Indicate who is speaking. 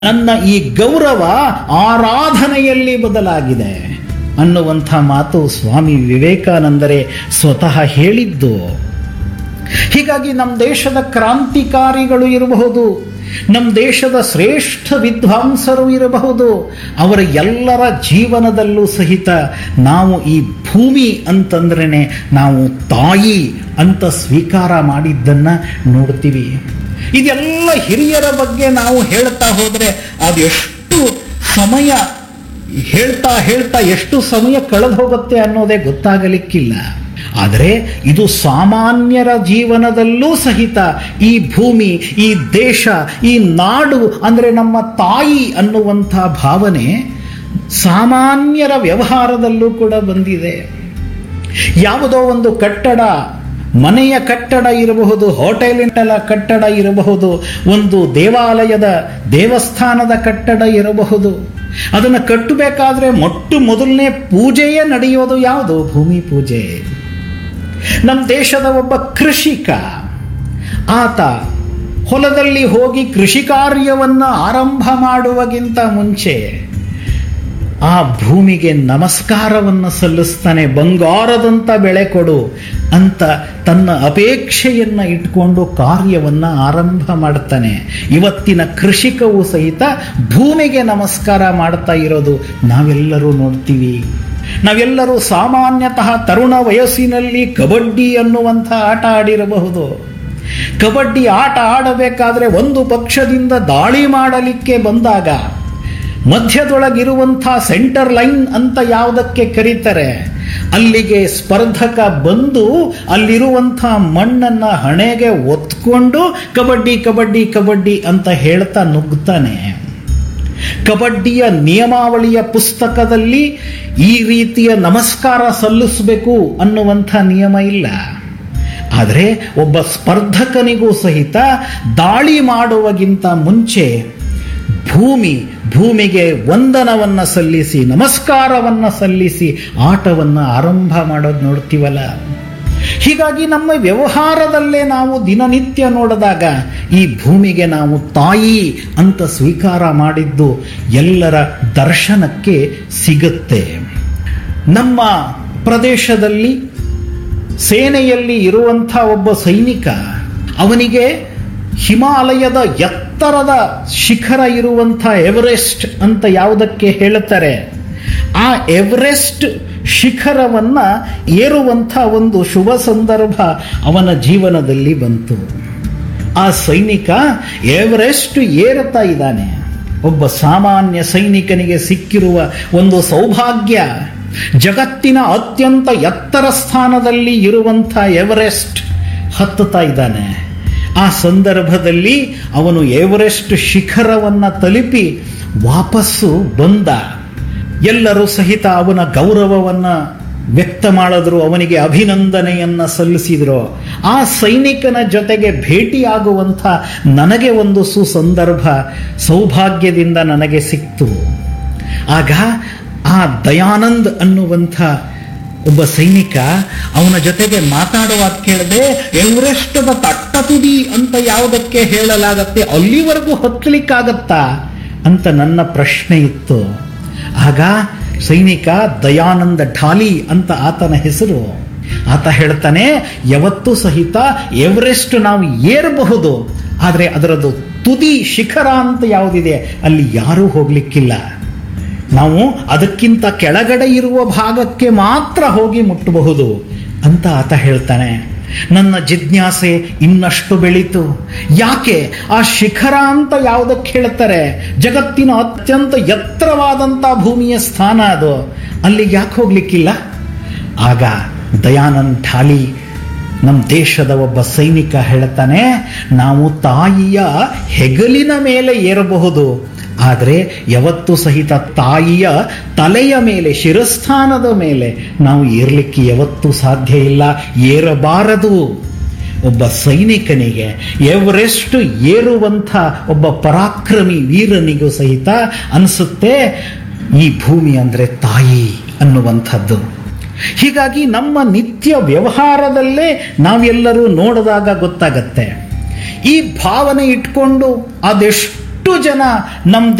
Speaker 1: ನನ್ನ ಈ ಗೌರವ ಆರಾಧನೆಯಲ್ಲಿ ಬದಲಾಗಿದೆ ಅನ್ನುವಂಥ ಮಾತು ಸ್ವಾಮಿ ವಿವೇಕಾನಂದರೇ ಸ್ವತಃ ಹೇಳಿದ್ದು ಹೀಗಾಗಿ ನಮ್ಮ ದೇಶದ ಕ್ರಾಂತಿಕಾರಿಗಳು ಇರಬಹುದು ನಮ್ಮ ದೇಶದ ಶ್ರೇಷ್ಠ ವಿದ್ವಾಂಸರು ಇರಬಹುದು ಅವರ ಎಲ್ಲರ ಜೀವನದಲ್ಲೂ ಸಹಿತ ನಾವು ಈ ಭೂಮಿ ಅಂತಂದ್ರೇ ನಾವು ತಾಯಿ ಅಂತ ಸ್ವೀಕಾರ ಮಾಡಿದ್ದನ್ನು ನೋಡ್ತೀವಿ ಇದೆಲ್ಲ ಹಿರಿಯರ ಬಗ್ಗೆ ನಾವು ಹೇಳ್ತಾ ಹೋದರೆ ಅದೆಷ್ಟು ಸಮಯ ಹೇಳ್ತಾ ಹೇಳ್ತಾ ಎಷ್ಟು ಸಮಯ ಕಳೆದು ಹೋಗುತ್ತೆ ಅನ್ನೋದೇ ಗೊತ್ತಾಗಲಿಕ್ಕಿಲ್ಲ ಆದರೆ ಇದು ಸಾಮಾನ್ಯರ ಜೀವನದಲ್ಲೂ ಸಹಿತ ಈ ಭೂಮಿ ಈ ದೇಶ ಈ ನಾಡು ಅಂದರೆ ನಮ್ಮ ತಾಯಿ ಅನ್ನುವಂಥ ಭಾವನೆ ಸಾಮಾನ್ಯರ ವ್ಯವಹಾರದಲ್ಲೂ ಕೂಡ ಬಂದಿದೆ ಯಾವುದೋ ಒಂದು ಕಟ್ಟಡ ಮನೆಯ ಕಟ್ಟಡ ಇರಬಹುದು ಹೋಟೆಲಿನ ಕಟ್ಟಡ ಇರಬಹುದು ಒಂದು ದೇವಾಲಯದ ದೇವಸ್ಥಾನದ ಕಟ್ಟಡ ಇರಬಹುದು ಅದನ್ನು ಕಟ್ಟಬೇಕಾದ್ರೆ ಮೊಟ್ಟು ಮೊದಲನೇ ಪೂಜೆಯೇ ನಡೆಯೋದು ಯಾವುದು ಭೂಮಿ ಪೂಜೆ ನಮ್ಮ ದೇಶದ ಒಬ್ಬ ಕೃಷಿಕ ಆತ ಹೊಲದಲ್ಲಿ ಹೋಗಿ ಕೃಷಿ ಕಾರ್ಯವನ್ನು ಆರಂಭ ಮಾಡುವಗಿಂತ ಮುಂಚೆ ಆ ಭೂಮಿಗೆ ನಮಸ್ಕಾರವನ್ನು ಸಲ್ಲಿಸ್ತಾನೆ ಬಂಗಾರದಂತ ಬೆಳೆ ಕೊಡು ಅಂತ ತನ್ನ ಅಪೇಕ್ಷೆಯನ್ನು ಇಟ್ಕೊಂಡು ಕಾರ್ಯವನ್ನು ಆರಂಭ ಮಾಡ್ತಾನೆ ಇವತ್ತಿನ ಕೃಷಿಕವು ಸಹಿತ ಭೂಮಿಗೆ ನಮಸ್ಕಾರ ಮಾಡ್ತಾ ಇರೋದು ನಾವೆಲ್ಲರೂ ನೋಡ್ತೀವಿ ನಾವೆಲ್ಲರೂ ಸಾಮಾನ್ಯತಃ ತರುಣ ವಯಸ್ಸಿನಲ್ಲಿ ಕಬಡ್ಡಿ ಅನ್ನುವಂಥ ಆಟ ಆಡಿರಬಹುದು ಕಬಡ್ಡಿ ಆಟ ಆಡಬೇಕಾದ್ರೆ ಒಂದು ಪಕ್ಷದಿಂದ ದಾಳಿ ಮಾಡಲಿಕ್ಕೆ ಬಂದಾಗ ಮಧ್ಯದೊಳಗಿರುವಂಥ ಸೆಂಟರ್ ಲೈನ್ ಅಂತ ಯಾವುದಕ್ಕೆ ಕರೀತಾರೆ ಅಲ್ಲಿಗೆ ಸ್ಪರ್ಧಕ ಬಂದು ಅಲ್ಲಿರುವಂಥ ಮಣ್ಣನ್ನ ಹಣೆಗೆ ಒತ್ಕೊಂಡು ಕಬಡ್ಡಿ ಕಬಡ್ಡಿ ಕಬಡ್ಡಿ ಅಂತ ಹೇಳ್ತಾ ನುಗ್ತಾನೆ ಕಬಡ್ಡಿಯ ನಿಯಮಾವಳಿಯ ಪುಸ್ತಕದಲ್ಲಿ ಈ ರೀತಿಯ ನಮಸ್ಕಾರ ಸಲ್ಲಿಸಬೇಕು ಅನ್ನುವಂಥ ನಿಯಮ ಇಲ್ಲ ಆದರೆ ಒಬ್ಬ ಸ್ಪರ್ಧಕನಿಗೂ ಸಹಿತ ದಾಳಿ ಮಾಡುವಗಿಂತ ಮುಂಚೆ ಭೂಮಿ ಭೂಮಿಗೆ ವಂದನವನ್ನು ಸಲ್ಲಿಸಿ ನಮಸ್ಕಾರವನ್ನು ಸಲ್ಲಿಸಿ ಆಟವನ್ನು ಆರಂಭ ಮಾಡೋದು ನೋಡ್ತೀವಲ್ಲ ಹೀಗಾಗಿ ನಮ್ಮ ವ್ಯವಹಾರದಲ್ಲೇ ನಾವು ದಿನನಿತ್ಯ ನೋಡಿದಾಗ ಈ ಭೂಮಿಗೆ ನಾವು ತಾಯಿ ಅಂತ ಸ್ವೀಕಾರ ಮಾಡಿದ್ದು ಎಲ್ಲರ ದರ್ಶನಕ್ಕೆ ಸಿಗುತ್ತೆ ನಮ್ಮ ಪ್ರದೇಶದಲ್ಲಿ ಸೇನೆಯಲ್ಲಿ ಇರುವಂಥ ಒಬ್ಬ ಸೈನಿಕ ಅವನಿಗೆ ಹಿಮಾಲಯದ ಎತ್ತರದ ಶಿಖರ ಇರುವಂಥ ಎವರೆಸ್ಟ್ ಅಂತ ಯಾವುದಕ್ಕೆ ಹೇಳುತ್ತಾರೆ ಆ ಎವರೆಸ್ಟ್ ಶಿಖರವನ್ನ ಏರುವಂಥ ಒಂದು ಶುಭ ಸಂದರ್ಭ ಅವನ ಜೀವನದಲ್ಲಿ ಬಂತು ಆ ಸೈನಿಕ ಎವರೆಸ್ಟ್ ಏರುತ್ತಾ ಇದ್ದಾನೆ ಒಬ್ಬ ಸಾಮಾನ್ಯ ಸೈನಿಕನಿಗೆ ಸಿಕ್ಕಿರುವ ಒಂದು ಸೌಭಾಗ್ಯ ಜಗತ್ತಿನ ಅತ್ಯಂತ ಎತ್ತರ ಸ್ಥಾನದಲ್ಲಿ ಇರುವಂಥ ಎವರೆಸ್ಟ್ ಹತ್ತುತ್ತಾ ಇದ್ದಾನೆ ಆ ಸಂದರ್ಭದಲ್ಲಿ ಅವನು ಎವರೆಸ್ಟ್ ಶಿಖರವನ್ನು ತಲುಪಿ ವಾಪಸ್ಸು ಬಂದ ಎಲ್ಲರೂ ಸಹಿತ ಅವನ ಗೌರವವನ್ನು ವ್ಯಕ್ತ ಮಾಡಿದ್ರು ಅವನಿಗೆ ಅಭಿನಂದನೆಯನ್ನು ಸಲ್ಲಿಸಿದ್ರು ಆ ಸೈನಿಕನ ಜೊತೆಗೆ ಭೇಟಿಯಾಗುವಂಥ ನನಗೆ ಒಂದು ಸುಸಂದರ್ಭ ಸೌಭಾಗ್ಯದಿಂದ ನನಗೆ ಸಿಕ್ತು ಆಗ ಆ ದಯಾನಂದ್ ಅನ್ನುವಂಥ ಒಬ್ಬ ಸೈನಿಕ ಅವನ ಜೊತೆಗೆ ಮಾತಾಡುವಾಗ ಕೇಳದೆ ಎವರೆಸ್ಟದ ತಟ್ಟ ತುದಿ ಅಂತ ಯಾವುದಕ್ಕೆ ಹೇಳಲಾಗತ್ತೆ ಅಲ್ಲಿವರೆಗೂ ಹತ್ತಲಿಕ್ಕಾಗತ್ತಾ ಅಂತ ನನ್ನ ಪ್ರಶ್ನೆ ಇತ್ತು ಆಗ ಸೈನಿಕ ದಯಾನಂದ ಢಾಲಿ ಅಂತ ಆತನ ಹೆಸರು ಆತ ಹೇಳ್ತಾನೆ ಯಾವತ್ತೂ ಸಹಿತ ಎವರೆಸ್ಟ್ ನಾವು ಏರಬಹುದು ಆದರೆ ಅದರದ್ದು ತುದಿ ಶಿಖರ ಅಂತ ಯಾವುದಿದೆ ಅಲ್ಲಿ ಯಾರೂ ಹೋಗ್ಲಿಕ್ಕಿಲ್ಲ ನಾವು ಅದಕ್ಕಿಂತ ಕೆಳಗಡೆ ಇರುವ ಭಾಗಕ್ಕೆ ಮಾತ್ರ ಹೋಗಿ ಮುಟ್ಟಬಹುದು ಅಂತ ಆತ ಹೇಳ್ತಾನೆ ನನ್ನ ಜಿಜ್ಞಾಸೆ ಇನ್ನಷ್ಟು ಬೆಳೀತು ಯಾಕೆ ಆ ಶಿಖರ ಅಂತ ಯಾವುದಕ್ಕೆ ಹೇಳ್ತಾರೆ ಜಗತ್ತಿನ ಅತ್ಯಂತ ಎತ್ತರವಾದಂಥ ಭೂಮಿಯ ಸ್ಥಾನ ಅದು ಅಲ್ಲಿಗೆ ಯಾಕೆ ಹೋಗ್ಲಿಕ್ಕಿಲ್ಲ ಆಗ ದಯಾನಂದ್ ಠಾಲಿ ನಮ್ಮ ದೇಶದ ಒಬ್ಬ ಸೈನಿಕ ಹೇಳ್ತಾನೆ ನಾವು ತಾಯಿಯ ಹೆಗಲಿನ ಮೇಲೆ ಏರಬಹುದು ಆದರೆ ಯಾವತ್ತೂ ಸಹಿತ ತಾಯಿಯ ತಲೆಯ ಮೇಲೆ ಶಿರಸ್ಥಾನದ ಮೇಲೆ ನಾವು ಏರ್ಲಿಕ್ಕೆ ಯಾವತ್ತೂ ಸಾಧ್ಯ ಇಲ್ಲ ಏರಬಾರದು ಒಬ್ಬ ಸೈನಿಕನಿಗೆ ಎವರೆಸ್ಟ್ ಏರುವಂಥ ಒಬ್ಬ ಪರಾಕ್ರಮಿ ವೀರನಿಗೂ ಸಹಿತ ಅನಿಸುತ್ತೆ ಈ ಭೂಮಿ ಅಂದರೆ ತಾಯಿ ಅನ್ನುವಂಥದ್ದು ಹೀಗಾಗಿ ನಮ್ಮ ನಿತ್ಯ ವ್ಯವಹಾರದಲ್ಲೇ ನಾವೆಲ್ಲರೂ ನೋಡಿದಾಗ ಗೊತ್ತಾಗತ್ತೆ ಈ ಭಾವನೆ ಇಟ್ಕೊಂಡು ಅದೆಷ್ಟು ಎಷ್ಟು ಜನ ನಮ್ಮ